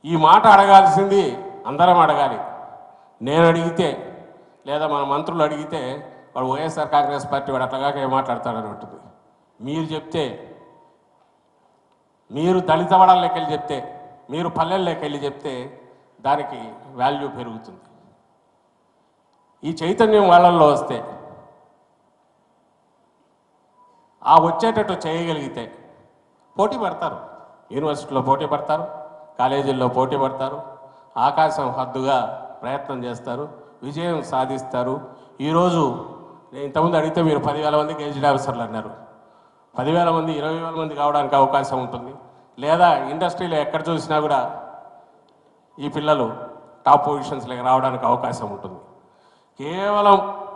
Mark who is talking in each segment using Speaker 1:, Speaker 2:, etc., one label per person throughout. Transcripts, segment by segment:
Speaker 1: ఈ మాట అడగాల్సింది అందరం అడగాలి నేను అడిగితే లేదా మన మంత్రులు అడిగితే వాడు వైఎస్ఆర్ కాంగ్రెస్ పార్టీ వాడు అట్లాగాక ఏం మాట్లాడతాడని ఉంటుంది మీరు చెప్తే మీరు దళిత వడాల్లోకి వెళ్ళి చెప్తే మీరు పల్లెల్లోకి వెళ్ళి చెప్తే దానికి వాల్యూ పెరుగుతుంది ఈ చైతన్యం వాళ్ళల్లో వస్తే ఆ వచ్చేటట్టు చేయగలిగితే పోటీ పడతారు యూనివర్సిటీలో పోటీ పడతారు కాలేజీల్లో పోటీ పడతారు ఆకాశం హద్దుగా ప్రయత్నం చేస్తారు విజయం సాధిస్తారు ఈరోజు నేను ఇంతకుముందు అడిగితే మీరు పదివేల మంది గెజిట్ ఆఫీసర్లు అన్నారు పదివేల మంది ఇరవై వేల మంది కావడానికి అవకాశం ఉంటుంది లేదా ఇండస్ట్రీలో ఎక్కడ చూసినా కూడా ఈ పిల్లలు టాప్ పొజిషన్స్లోకి రావడానికి అవకాశం ఉంటుంది కేవలం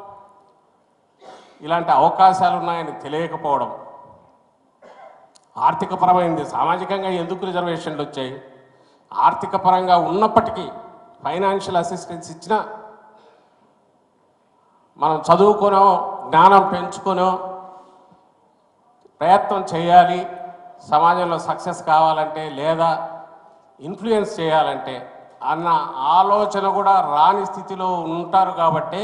Speaker 1: ఇలాంటి అవకాశాలు ఉన్నాయని తెలియకపోవడం ఆర్థిక పరమైంది సామాజికంగా ఎందుకు రిజర్వేషన్లు వచ్చాయి ఆర్థిక పరంగా ఉన్నప్పటికీ ఫైనాన్షియల్ అసిస్టెన్స్ ఇచ్చినా మనం చదువుకొనో జ్ఞానం పెంచుకొనో ప్రయత్నం చేయాలి సమాజంలో సక్సెస్ కావాలంటే లేదా ఇన్ఫ్లుయెన్స్ చేయాలంటే అన్న ఆలోచన కూడా రాని స్థితిలో ఉంటారు కాబట్టి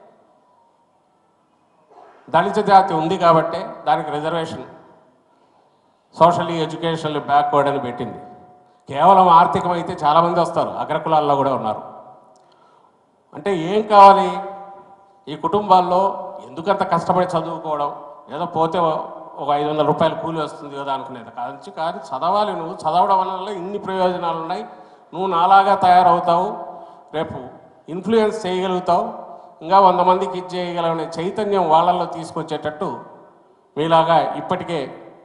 Speaker 1: దళిత జాతి ఉంది కాబట్టి దానికి రిజర్వేషన్ సోషల్లీ ఎడ్యుకేషనల్ బ్యాక్వర్డ్ అని పెట్టింది కేవలం ఆర్థికం అయితే చాలామంది వస్తారు అగ్రకులాల్లో కూడా ఉన్నారు అంటే ఏం కావాలి ఈ కుటుంబాల్లో ఎందుకంత కష్టపడి చదువుకోవడం ఏదో పోతే ఒక ఐదు వందల రూపాయలు కూలి వస్తుంది కదా అనుకునేది కాదు కానీ చదవాలి నువ్వు చదవడం వల్ల ఇన్ని ప్రయోజనాలు ఉన్నాయి నువ్వు నాలాగా తయారవుతావు రేపు ఇన్ఫ్లుయెన్స్ చేయగలుగుతావు ఇంకా వంద మందికి ఇది చేయగలనే చైతన్యం వాళ్ళల్లో తీసుకొచ్చేటట్టు మీలాగా ఇప్పటికే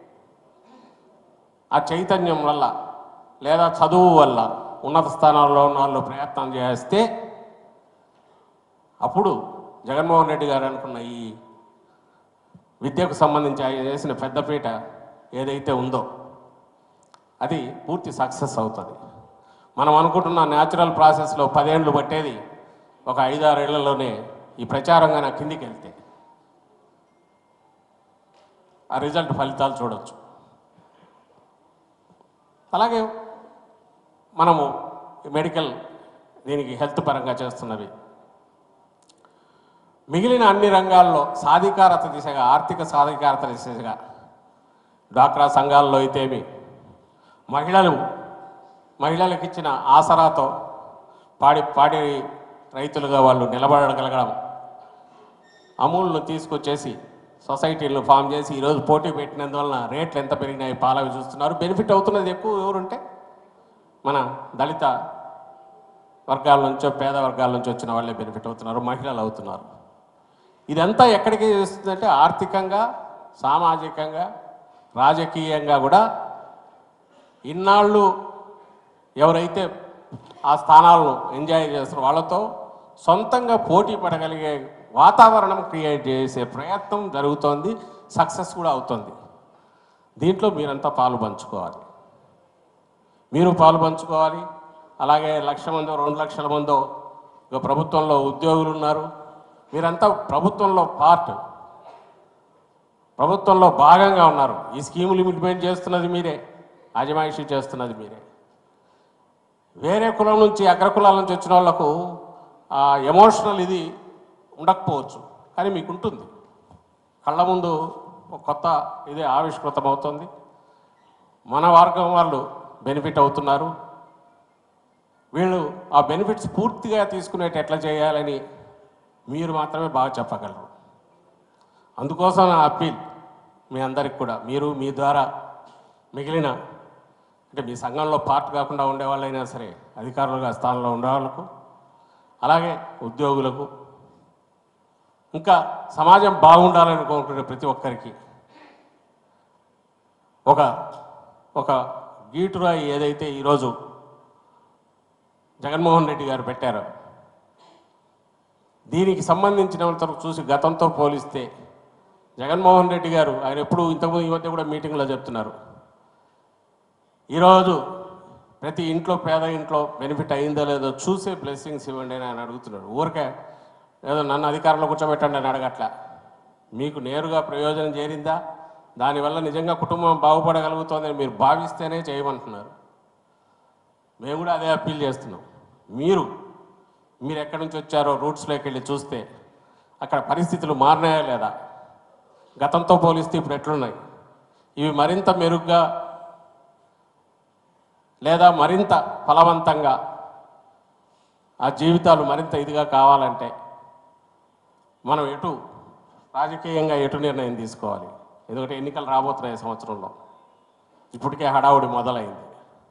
Speaker 1: ఆ చైతన్యం వల్ల లేదా చదువు వల్ల ఉన్నత స్థానాల్లో ఉన్న వాళ్ళు ప్రయత్నం చేస్తే అప్పుడు జగన్మోహన్ రెడ్డి గారు అనుకున్న ఈ విద్యకు సంబంధించి ఆయన చేసిన పెద్దపీట ఏదైతే ఉందో అది పూర్తి సక్సెస్ అవుతుంది మనం అనుకుంటున్న న్యాచురల్ ప్రాసెస్లో పదేండ్లు పట్టేది ఒక ఐదారేళ్లలోనే ఈ ప్రచారంగా నా కిందికి వెళ్తే ఆ రిజల్ట్ ఫలితాలు చూడొచ్చు అలాగే మనము మెడికల్ దీనికి హెల్త్ పరంగా చేస్తున్నవి మిగిలిన అన్ని రంగాల్లో సాధికారత దిశగా ఆర్థిక సాధికారత దిశగా డ్వాక్రా సంఘాల్లో అయితేమి మహిళలు మహిళలకు ఇచ్చిన ఆసరాతో పాడి పాడి రైతులుగా వాళ్ళు నిలబడగలగడం అమూల్ను తీసుకొచ్చేసి సొసైటీలను ఫామ్ చేసి ఈరోజు పోటీ పెట్టినందువలన రేట్లు ఎంత పెరిగినాయి పాలవి చూస్తున్నారు బెనిఫిట్ అవుతున్నది ఎక్కువ ఎవరుంటే మన దళిత వర్గాల నుంచో పేద వర్గాల నుంచి వచ్చిన వాళ్ళే బెనిఫిట్ అవుతున్నారు మహిళలు అవుతున్నారు ఇదంతా ఎక్కడికి చేస్తుందంటే ఆర్థికంగా సామాజికంగా రాజకీయంగా కూడా ఇన్నాళ్ళు ఎవరైతే ఆ స్థానాలను ఎంజాయ్ చేస్తారో వాళ్ళతో సొంతంగా పోటీ పడగలిగే వాతావరణం క్రియేట్ చేసే ప్రయత్నం జరుగుతోంది సక్సెస్ కూడా అవుతుంది దీంట్లో మీరంతా పాలు పంచుకోవాలి మీరు పాలు పంచుకోవాలి అలాగే లక్ష మందో రెండు లక్షల మందో ఇక ప్రభుత్వంలో ఉద్యోగులు ఉన్నారు మీరంతా ప్రభుత్వంలో పార్ట్ ప్రభుత్వంలో భాగంగా ఉన్నారు ఈ స్కీములు ఇంప్లిమెంట్ చేస్తున్నది మీరే అజమాయిషీ చేస్తున్నది మీరే వేరే కులం నుంచి అగ్రకులాల నుంచి వచ్చిన వాళ్ళకు ఆ ఎమోషనల్ ఇది ఉండకపోవచ్చు కానీ మీకు ఉంటుంది కళ్ళ ముందు ఒక కొత్త ఇదే ఆవిష్కృతం అవుతుంది మన వర్గం వాళ్ళు బెనిఫిట్ అవుతున్నారు వీళ్ళు ఆ బెనిఫిట్స్ పూర్తిగా తీసుకునేట ఎట్లా చేయాలని మీరు మాత్రమే బాగా చెప్పగలరు అందుకోసం నా అప్పీల్ మీ అందరికి కూడా మీరు మీ ద్వారా మిగిలిన అంటే మీ సంఘంలో పార్ట్ కాకుండా ఉండేవాళ్ళైనా సరే అధికారులుగా స్థానంలో ఉండేవాళ్ళకు అలాగే ఉద్యోగులకు ఇంకా సమాజం బాగుండాలని కోరుకునే ప్రతి ఒక్కరికి ఒక ఒక గీటురాయి ఏదైతే ఈరోజు జగన్మోహన్ రెడ్డి గారు పెట్టారో దీనికి సంబంధించినంత చూసి గతంతో పోలిస్తే జగన్మోహన్ రెడ్డి గారు ఆయన ఎప్పుడు ఇంతకుముందు ఈ మధ్య కూడా మీటింగ్లో చెప్తున్నారు ఈరోజు ప్రతి ఇంట్లో పేద ఇంట్లో బెనిఫిట్ అయిందో లేదో చూసే బ్లెస్సింగ్స్ ఇవ్వండి అని ఆయన అడుగుతున్నాడు ఊరికే ఏదో నన్ను అధికారంలో కూర్చోబెట్టండి అని అడగట్లా మీకు నేరుగా ప్రయోజనం చేరిందా దానివల్ల నిజంగా కుటుంబం బాగుపడగలుగుతోందని మీరు భావిస్తేనే చేయమంటున్నారు మేము కూడా అదే అప్పీల్ చేస్తున్నాం మీరు మీరు ఎక్కడి నుంచి వచ్చారో రూట్స్లోకి వెళ్ళి చూస్తే అక్కడ పరిస్థితులు మారినాయా లేదా గతంతో పోలిస్తే ఇప్పుడు ఎట్లున్నాయి ఇవి మరింత మెరుగ్గా లేదా మరింత ఫలవంతంగా ఆ జీవితాలు మరింత ఇదిగా కావాలంటే మనం ఎటు రాజకీయంగా ఎటు నిర్ణయం తీసుకోవాలి ఎందుకంటే ఎన్నికలు రాబోతున్నాయి ఈ సంవత్సరంలో ఇప్పటికే హడావుడి మొదలైంది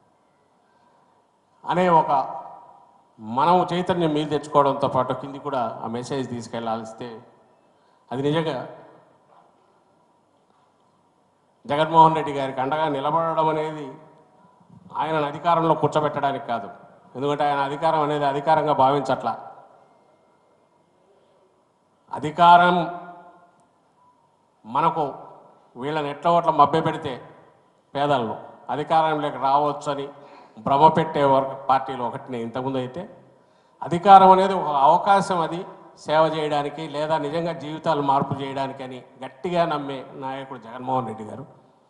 Speaker 1: అనే ఒక మనం చైతన్యం మీరు తెచ్చుకోవడంతో పాటు కింది కూడా ఆ మెసేజ్ తీసుకెళ్లాల్స్తే అది నిజంగా జగన్మోహన్ రెడ్డి గారికి అండగా నిలబడడం అనేది ఆయనను అధికారంలో కూర్చోబెట్టడానికి కాదు ఎందుకంటే ఆయన అధికారం అనేది అధికారంగా భావించట్లా అధికారం మనకు వీళ్ళని ఎట్ల ఓట్ల మభ్య పెడితే పేదలను అధికారంలోకి రావచ్చు అని భ్రమ పెట్టే వర్గ పార్టీలు ఒకటిని ఇంతకుముందు అయితే అధికారం అనేది ఒక అవకాశం అది సేవ చేయడానికి లేదా నిజంగా జీవితాలు మార్పు చేయడానికి అని గట్టిగా నమ్మే నాయకుడు జగన్మోహన్ రెడ్డి గారు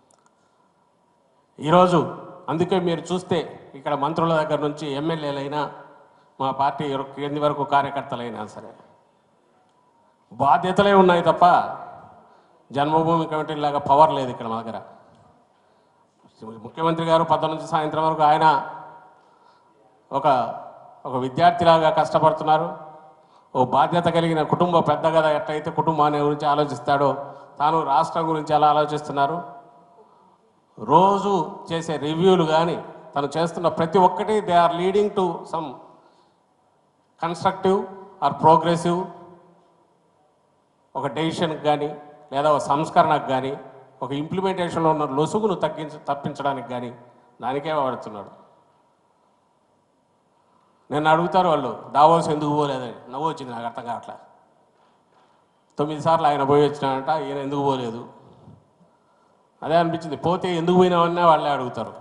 Speaker 1: ఈరోజు అందుకే మీరు చూస్తే ఇక్కడ మంత్రుల దగ్గర నుంచి ఎమ్మెల్యేలైనా మా పార్టీ కింది వరకు కార్యకర్తలైనా సరే బాధ్యతలే ఉన్నాయి తప్ప జన్మభూమి కమిటీ లాగా పవర్ లేదు ఇక్కడ మా దగ్గర ముఖ్యమంత్రి గారు పద్దెనిమిది నుంచి సాయంత్రం వరకు ఆయన ఒక ఒక విద్యార్థిలాగా కష్టపడుతున్నారు ఓ బాధ్యత కలిగిన కుటుంబ పెద్ద కదా ఎట్లయితే కుటుంబాన్ని గురించి ఆలోచిస్తాడో తాను రాష్ట్రం గురించి ఎలా ఆలోచిస్తున్నారు రోజు చేసే రివ్యూలు కానీ తను చేస్తున్న ప్రతి ఒక్కటి they are leading to some constructive or progressive ఒక డెసిషన్కి కానీ లేదా ఒక సంస్కరణకు కానీ ఒక ఇంప్లిమెంటేషన్లో ఉన్న లొసుగును తగ్గించ తప్పించడానికి కానీ దానికే వాడుతున్నాడు నేను అడుగుతారు వాళ్ళు దావోస్ ఎందుకు పోలేదని నవ్వు వచ్చింది నాకు అర్థం కావట్లే తొమ్మిది సార్లు ఆయన పోయి వచ్చినాడంట ఈయన ఎందుకు పోలేదు అదే అనిపించింది పోతే ఎందుకు పోయినామన్నా వాళ్ళే అడుగుతారు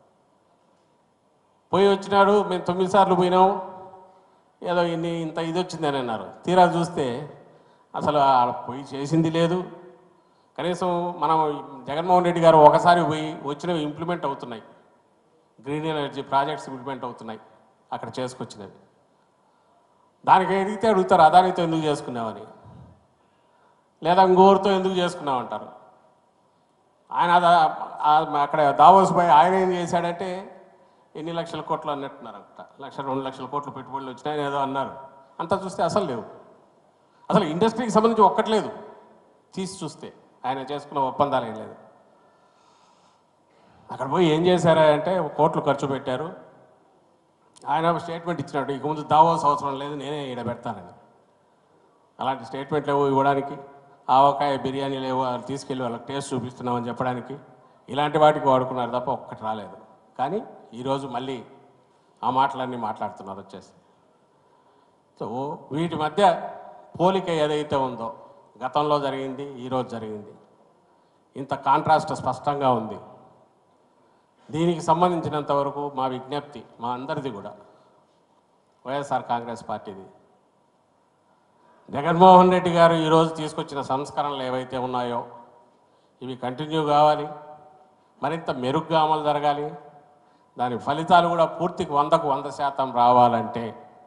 Speaker 1: పోయి వచ్చినాడు మేము తొమ్మిది సార్లు పోయినాము ఏదో ఇన్ని ఇంత ఇది వచ్చిందని అన్నారు తీరా చూస్తే అసలు ఆడ పోయి చేసింది లేదు కనీసం మనం జగన్మోహన్ రెడ్డి గారు ఒకసారి పోయి వచ్చినవి ఇంప్లిమెంట్ అవుతున్నాయి గ్రీన్ ఎనర్జీ ప్రాజెక్ట్స్ ఇంప్లిమెంట్ అవుతున్నాయి అక్కడ చేసుకొచ్చినవి దానికి అడిగితే అడుగుతారు అదానితో ఎందుకు చేసుకున్నామని లేదా ఇంకోరితో ఎందుకు చేసుకున్నామంటారు ఆయన అద- ఆ- అక్కడ దావోస్ పోయి ఆయన ఏం చేశాడంటే ఎన్ని లక్షల కోట్లు అన్నట్టున్నారు అక్కడ లక్ష రెండు లక్షల కోట్లు పెట్టుబడులు వచ్చినాయని ఏదో అన్నారు అంతా చూస్తే అసలు లేవు అసలు ఇండస్ట్రీకి సంబంధించి ఒక్కట్లేదు తీసి చూస్తే ఆయన చేసుకున్న ఒప్పందాలు ఏం లేదు అక్కడ పోయి ఏం చేశారా అంటే కోట్లు ఖర్చు పెట్టారు ఆయన ఒక స్టేట్మెంట్ ఇచ్చినట్టు ఇక ముందు దావోస్ అవసరం లేదు నేనే ఈడ పెడతానని అలాంటి స్టేట్మెంట్లు ఏవో ఇవ్వడానికి ఆవకాయ బిర్యానీ లేవు వాళ్ళు తీసుకెళ్ళి వాళ్ళకి టేస్ట్ చూపిస్తున్నామని చెప్పడానికి ఇలాంటి వాటికి వాడుకున్నారు తప్ప ఒక్కటి రాలేదు కానీ ఈరోజు మళ్ళీ ఆ మాటలన్నీ మాట్లాడుతున్నారు వచ్చేసి సో వీటి మధ్య పోలిక ఏదైతే ఉందో గతంలో జరిగింది ఈరోజు జరిగింది ఇంత కాంట్రాస్ట్ స్పష్టంగా ఉంది దీనికి సంబంధించినంత వరకు మా విజ్ఞప్తి మా అందరిది కూడా వైఎస్ఆర్ కాంగ్రెస్ పార్టీది జగన్మోహన్ రెడ్డి గారు ఈరోజు తీసుకొచ్చిన సంస్కరణలు ఏవైతే ఉన్నాయో ఇవి కంటిన్యూ కావాలి మరింత మెరుగ్గా అమలు జరగాలి దాని ఫలితాలు కూడా పూర్తికి వందకు వంద శాతం రావాలంటే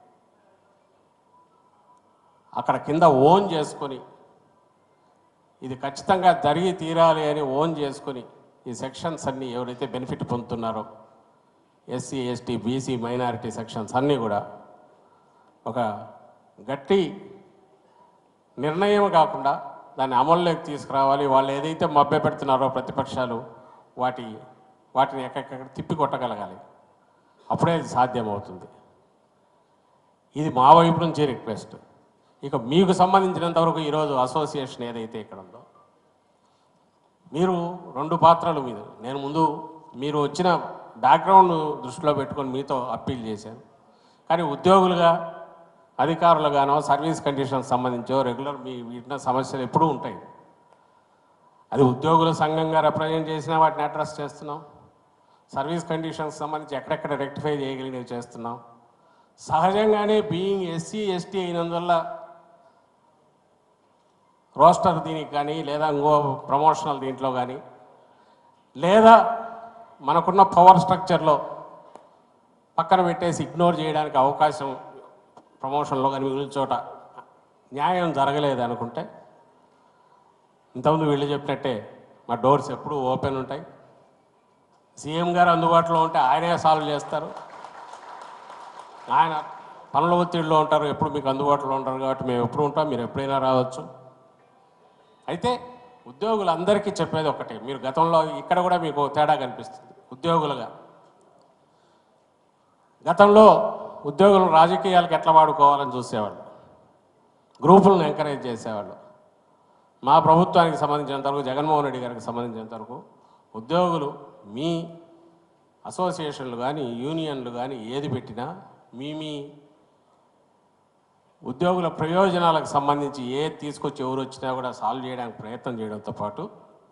Speaker 1: అక్కడ కింద ఓన్ చేసుకొని ఇది ఖచ్చితంగా జరిగి తీరాలి అని ఓన్ చేసుకొని ఈ సెక్షన్స్ అన్నీ ఎవరైతే బెనిఫిట్ పొందుతున్నారో SC ST BC minority sections అన్నీ కూడా ఒక గట్టి నిర్ణయం కాకుండా దాన్ని అమల్లోకి తీసుకురావాలి వాళ్ళు ఏదైతే మభ్య పెడుతున్నారో ప్రతిపక్షాలు వాటి వాటిని ఎక్కడెక్కడ తిప్పి కొట్టగలగాలి అప్పుడే ఇది సాధ్యమవుతుంది ఇది మా వైపు నుంచి రిక్వెస్ట్ ఇక మీకు సంబంధించినంత వరకు ఈరోజు అసోసియేషన్ ఏదైతే ఇక్కడ ఉందో మీరు రెండు పాత్రలు మీరు నేను ముందు మీరు వచ్చిన బ్యాక్గ్రౌండ్ దృష్టిలో పెట్టుకొని మీతో అప్పీల్ చేశాను కానీ ఉద్యోగులుగా అధికారులుగానో సర్వీస్ కండిషన్స్ సంబంధించో రెగ్యులర్ మీ వీటిన సమస్యలు ఎప్పుడూ ఉంటాయి అది ఉద్యోగుల సంఘంగా రిప్రజెంట్ చేసినా వాటిని అడ్రస్ చేస్తున్నాం సర్వీస్ కండిషన్స్ సంబంధించి ఎక్కడెక్కడ రెక్టిఫై చేయగలిగినవి చేస్తున్నాం సహజంగానే బీయింగ్ ఎస్సీ ఎస్టీ అయినందువల్ల రోస్టర్ దీనికి కానీ లేదా ఇంకో ప్రమోషనల్ దీంట్లో కానీ లేదా మనకున్న పవర్ స్ట్రక్చర్లో పక్కన పెట్టేసి ఇగ్నోర్ చేయడానికి అవకాశం ప్రమోషన్లో కానీ మిగిలిన చోట న్యాయం జరగలేదు అనుకుంటే ఇంతకుముందు వీళ్ళు చెప్పినట్టే మా డోర్స్ ఎప్పుడూ ఓపెన్ ఉంటాయి సీఎం గారు అందుబాటులో ఉంటే ఆయనే సాల్వ్ చేస్తారు ఆయన పనుల ఒత్తిడిలో ఉంటారు ఎప్పుడు మీకు అందుబాటులో ఉంటారు కాబట్టి మేము ఎప్పుడు ఉంటాం మీరు ఎప్పుడైనా రావచ్చు అయితే ఉద్యోగులందరికీ చెప్పేది ఒకటే మీరు గతంలో ఇక్కడ కూడా మీకు తేడా కనిపిస్తుంది ఉద్యోగులుగా గతంలో ఉద్యోగులు రాజకీయాలకు ఎట్లా వాడుకోవాలని చూసేవాళ్ళు గ్రూపులను ఎంకరేజ్ చేసేవాళ్ళు మా ప్రభుత్వానికి సంబంధించినంత వరకు జగన్మోహన్ రెడ్డి గారికి సంబంధించినంత వరకు ఉద్యోగులు మీ అసోసియేషన్లు కానీ యూనియన్లు కానీ ఏది పెట్టినా మీ మీ ఉద్యోగుల ప్రయోజనాలకు సంబంధించి ఏది తీసుకొచ్చి ఎవరు వచ్చినా కూడా సాల్వ్ చేయడానికి ప్రయత్నం చేయడంతో పాటు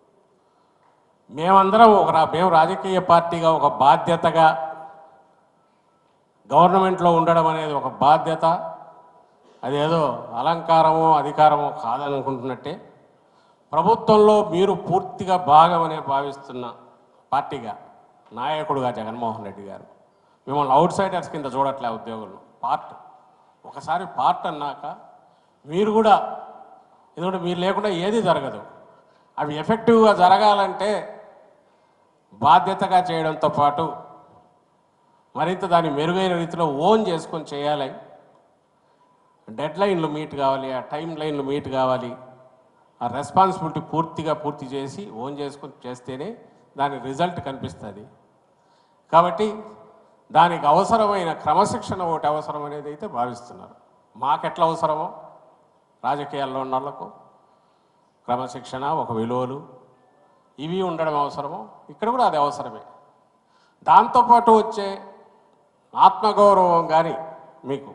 Speaker 1: మేమందరం ఒక రా- మేము రాజకీయ పార్టీగా ఒక బాధ్యతగా గవర్నమెంట్లో ఉండడం అనేది ఒక బాధ్యత అదేదో అలంకారమో అధికారమో కాదనుకుంటున్నట్టే ప్రభుత్వంలో మీరు పూర్తిగా భాగమనే భావిస్తున్న పార్టీగా నాయకుడుగా జగన్మోహన్ రెడ్డి గారు మిమ్మల్ని అవుట్ సైడర్స్ కింద చూడట్లే ఉద్యోగులను పార్ట్ ఒకసారి పార్ట్ అన్నాక మీరు కూడా ఎందుకంటే మీరు లేకుండా ఏది జరగదు అవి ఎఫెక్టివ్గా జరగాలంటే బాధ్యతగా చేయడంతో పాటు మరింత దాన్ని మెరుగైన రీతిలో ఓన్ చేసుకొని చేయాలి డెడ్ లైన్లు మీట్ కావాలి ఆ టైం లైన్లు మీట్ కావాలి ఆ రెస్పాన్సిబిలిటీ పూర్తిగా పూర్తి చేసి ఓన్ చేసుకొని చేస్తేనే దాని రిజల్ట్ కనిపిస్తుంది కాబట్టి దానికి అవసరమైన క్రమశిక్షణ ఒకటి అవసరం అనేది అయితే భావిస్తున్నారు మాకెట్లా అవసరమో రాజకీయాల్లో ఉన్న వాళ్ళకు క్రమశిక్షణ ఒక విలువలు ఇవి ఉండడం అవసరమో ఇక్కడ కూడా అది అవసరమే దాంతోపాటు వచ్చే ఆత్మగౌరవం కానీ మీకు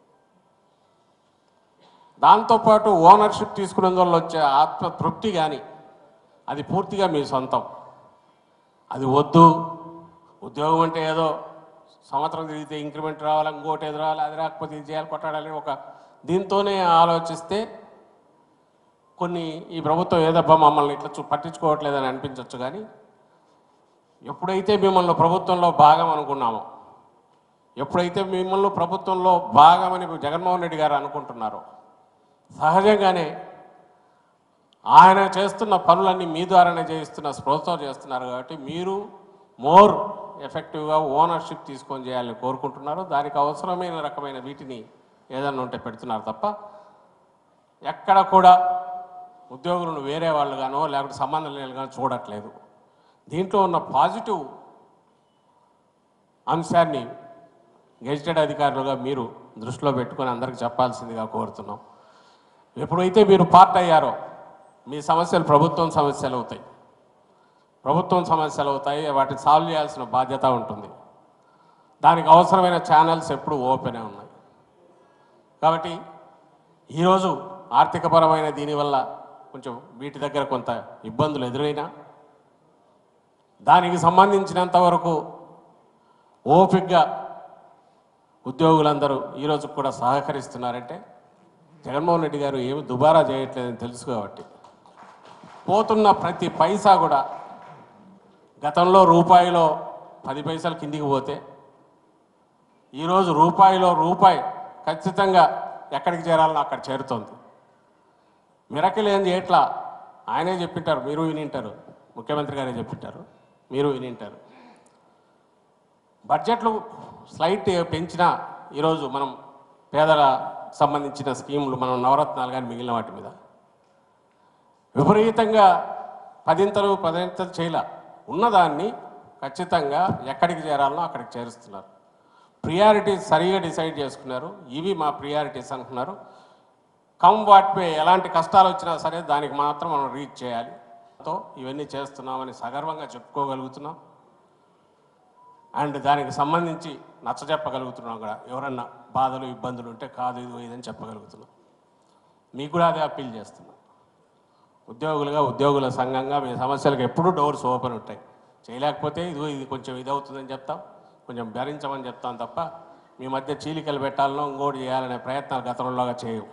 Speaker 1: దాంతోపాటు ఓనర్షిప్ తీసుకునేందువల్ల వచ్చే ఆత్మ తృప్తి కానీ అది పూర్తిగా మీ సొంతం అది వద్దు ఉద్యోగం అంటే ఏదో సంవత్సరం తిరిగితే ఇంక్రిమెంట్ రావాలి ఇంకోటి ఏది రావాలి అది రాకపోతే ఇది చేయాలి కొట్టాలని ఒక దీంతోనే ఆలోచిస్తే కొన్ని ఈ ప్రభుత్వం ఏదబ్బా మమ్మల్ని ఇట్లా చూ పట్టించుకోవట్లేదని అనిపించవచ్చు కానీ ఎప్పుడైతే మిమ్మల్ని ప్రభుత్వంలో భాగం అనుకున్నామో ఎప్పుడైతే మిమ్మల్ని ప్రభుత్వంలో భాగమని జగన్మోహన్ రెడ్డి గారు అనుకుంటున్నారో సహజంగానే ఆయన చేస్తున్న పనులన్నీ మీ ద్వారానే చేయిస్తున్న స్పృహతో చేస్తున్నారు కాబట్టి మీరు మోర్ ఎఫెక్టివ్గా ఓనర్షిప్ తీసుకొని చేయాలని కోరుకుంటున్నారు దానికి అవసరమైన రకమైన వీటిని ఏదన్నా ఉంటే పెడుతున్నారు తప్ప ఎక్కడ కూడా ఉద్యోగులను వేరే వాళ్ళుగానో లేకపోతే సంబంధం లేనిగానో చూడట్లేదు దీంట్లో ఉన్న పాజిటివ్ అంశాన్ని గెజిటెడ్ అధికారులుగా మీరు దృష్టిలో పెట్టుకొని అందరికి చెప్పాల్సిందిగా కోరుతున్నాం ఎప్పుడైతే మీరు పార్ట్ అయ్యారో మీ సమస్యలు ప్రభుత్వం సమస్యలు అవుతాయి ప్రభుత్వం సమస్యలు అవుతాయి వాటిని సాల్వ్ చేయాల్సిన బాధ్యత ఉంటుంది దానికి అవసరమైన ఛానల్స్ ఎప్పుడు ఓపెనే ఉన్నాయి కాబట్టి ఈరోజు ఆర్థికపరమైన దీనివల్ల కొంచెం వీటి దగ్గర కొంత ఇబ్బందులు ఎదురైనా దానికి సంబంధించినంత వరకు ఓపిక్గా ఉద్యోగులందరూ ఈరోజు కూడా సహకరిస్తున్నారంటే జగన్మోహన్ రెడ్డి గారు ఏమి దుబారా చేయట్లేదని తెలుసు కాబట్టి పోతున్న ప్రతి పైసా కూడా గతంలో రూపాయిలో పది పైసలు కిందికి పోతే ఈరోజు రూపాయిలో రూపాయి ఖచ్చితంగా ఎక్కడికి చేరాలో అక్కడ చేరుతోంది మిరకిల్ ఏం చేయట్లా ఆయనే చెప్పింటారు మీరు వినింటారు ముఖ్యమంత్రి గారే చెప్పింటారు మీరు వినింటారు బడ్జెట్లు స్లైట్ పెంచినా ఈరోజు మనం పేదల సంబంధించిన స్కీములు మనం నవరత్నాలు కానీ మిగిలిన వాటి మీద విపరీతంగా పదింతలు పదింతలు చేయలే ఉన్నదాన్ని ఖచ్చితంగా ఎక్కడికి చేరాలనో అక్కడికి చేరుస్తున్నారు ప్రియారిటీస్ సరిగా డిసైడ్ చేసుకున్నారు ఇవి మా ప్రియారిటీస్ అంటున్నారు కమ్ వాట్ పే ఎలాంటి కష్టాలు వచ్చినా సరే దానికి మాత్రం మనం రీచ్ చేయాలి తో ఇవన్నీ చేస్తున్నామని సగర్వంగా చెప్పుకోగలుగుతున్నాం అండ్ దానికి సంబంధించి నచ్చజెప్పగలుగుతున్నాం కూడా ఎవరన్నా బాధలు ఇబ్బందులు ఉంటే కాదు ఇది ఇదని చెప్పగలుగుతున్నాం మీకు కూడా అదే అప్పీల్ చేస్తున్నాం ఉద్యోగులుగా ఉద్యోగుల సంఘంగా మీ సమస్యలకు ఎప్పుడూ డోర్స్ ఓపెన్ ఉంటాయి చేయలేకపోతే ఇది ఇది కొంచెం ఇది అవుతుందని చెప్తాం కొంచెం భరించమని చెప్తాం తప్ప మీ మధ్య చీలికలు పెట్టాలనో ఇంకోటి చేయాలనే ప్రయత్నాలు గతంలోగా చేయవు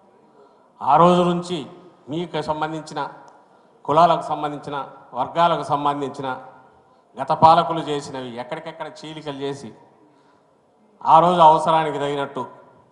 Speaker 1: ఆ రోజు నుంచి మీకు సంబంధించిన కులాలకు సంబంధించిన వర్గాలకు సంబంధించిన గత పాలకులు చేసినవి ఎక్కడికెక్కడ చీలికలు చేసి ఆ రోజు అవసరానికి తగినట్టు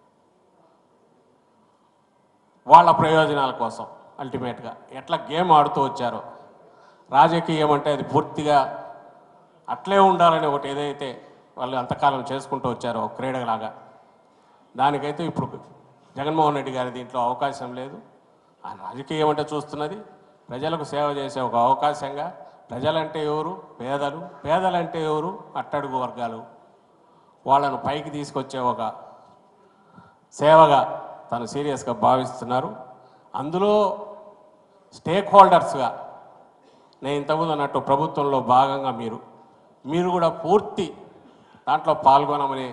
Speaker 1: వాళ్ళ ప్రయోజనాల కోసం అల్టిమేట్గా ఎట్లా గేమ్ ఆడుతూ వచ్చారో రాజకీయం అంటే అది పూర్తిగా అట్లే ఉండాలని ఒకటి ఏదైతే వాళ్ళు అంతకాలం చేసుకుంటూ వచ్చారో ఒక క్రీడలాగా దానికైతే ఇప్పుడు జగన్మోహన్ రెడ్డి గారి దీంట్లో అవకాశం లేదు ఆయన రాజకీయం అంటే చూస్తున్నది ప్రజలకు సేవ చేసే ఒక అవకాశంగా ప్రజలంటే ఎవరు పేదలు పేదలంటే ఎవరు అట్టడుగు వర్గాలు వాళ్ళను పైకి తీసుకొచ్చే ఒక సేవగా తను సీరియస్గా భావిస్తున్నారు అందులో స్టేక్ హోల్డర్స్గా నేను ఇంతకుముందు అన్నట్టు ప్రభుత్వంలో భాగంగా మీరు మీరు కూడా పూర్తి దాంట్లో పాల్గొనమని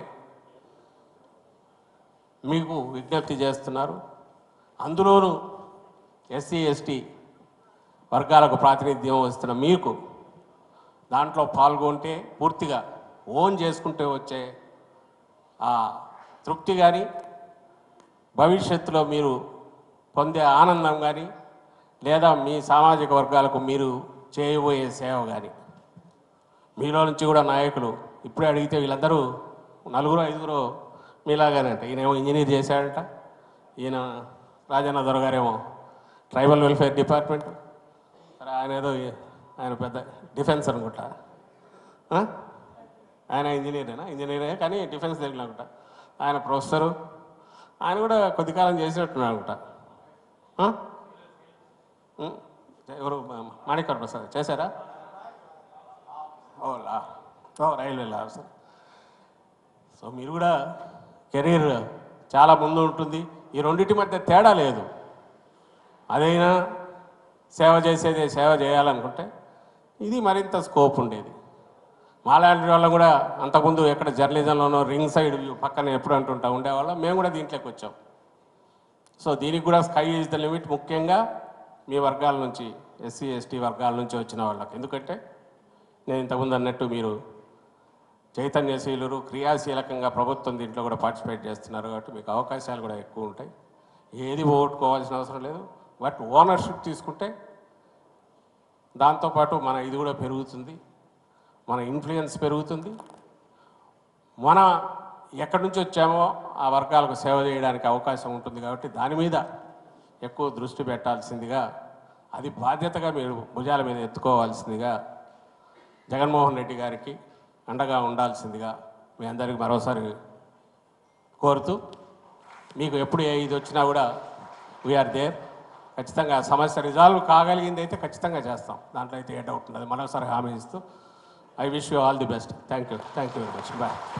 Speaker 1: మీకు విజ్ఞప్తి చేస్తున్నారు అందులోనూ ఎస్సీ ఎస్టీ వర్గాలకు ప్రాతినిధ్యం వస్తున్న మీకు దాంట్లో పాల్గొంటే పూర్తిగా ఓన్ చేసుకుంటే వచ్చే ఆ తృప్తి కానీ భవిష్యత్తులో మీరు పొందే ఆనందం కానీ లేదా మీ సామాజిక వర్గాలకు మీరు చేయబోయే సేవ కానీ మీలో నుంచి కూడా నాయకులు ఇప్పుడే అడిగితే వీళ్ళందరూ నలుగురు ఐదుగురు మీలాగానే అంట ఈయనేమో ఇంజనీర్ చేశాడంట ఈయన రాజన్న దొరగారేమో ట్రైబల్ వెల్ఫేర్ డిపార్ట్మెంట్ సరే ఆయన ఏదో ఆయన పెద్ద డిఫెన్స్ అనుకుంటా ఆ? ఆయన ఇంజనీరేనా ఇంజనీరే కానీ డిఫెన్స్ దగ్గర అనుకుంటా ఆయన ప్రొఫెసరు ఆయన కూడా కొద్ది కాలం చేసినట్టున్నాడు అనుకుంటా ఆ? ఉం? ఎవరు మాణికర్ ప్రసాద్ చేశారా ఓ లా ఓ రైల్వేలో సార్ సో మీరు కూడా కెరీర్ చాలా ముందు ఉంటుంది ఈ రెండింటి మధ్య తేడా లేదు అదైనా సేవ చేసేదే సేవ చేయాలనుకుంటే ఇది మరింత స్కోప్ ఉండేది మాలాంటి వాళ్ళం కూడా అంతకుముందు ఎక్కడ జర్నలిజంలోనో రింగ్ సైడ్ వ్యూ పక్కన ఎప్పుడు అంటుంటా ఉండేవాళ్ళం మేము కూడా దీంట్లోకి వచ్చాం సో దీనికి కూడా స్కై ఈజ్ ద లిమిట్ ముఖ్యంగా మీ వర్గాల నుంచి ఎస్సీ ఎస్టీ వర్గాల నుంచి వచ్చిన వాళ్ళకి ఎందుకంటే నేను ఇంతకుముందు అన్నట్టు మీరు చైతన్యశీలురు క్రియాశీలకంగా ప్రభుత్వం దీంట్లో కూడా పార్టిసిపేట్ చేస్తున్నారు కాబట్టి మీకు అవకాశాలు కూడా ఎక్కువ ఉంటాయి ఏది పోగొట్టుకోవాల్సిన అవసరం లేదు బట్ ఓనర్షిప్ తీసుకుంటే దాంతోపాటు మన ఇది కూడా పెరుగుతుంది మన ఇన్ఫ్లుయెన్స్ పెరుగుతుంది మన ఎక్కడి నుంచి వచ్చామో ఆ వర్గాలకు సేవ చేయడానికి అవకాశం ఉంటుంది కాబట్టి దాని మీద ఎక్కువ దృష్టి పెట్టాల్సిందిగా అది బాధ్యతగా మీరు భుజాల మీద ఎత్తుకోవాల్సిందిగా జగన్మోహన్ రెడ్డి గారికి అండగా ఉండాల్సిందిగా మీ అందరికి మరోసారి కోరుతూ మీకు ఎప్పుడు ఏ ఇది వచ్చినా కూడా వీఆర్ దేర్ ఖచ్చితంగా ఆ సమస్య రిజాల్వ్ కాగలిగింది అయితే ఖచ్చితంగా చేస్తాం దాంట్లో అయితే ఏ డౌట్ ఉండదు మరోసారి హామీ ఇస్తూ I wish you all the best thank you thank you very much bye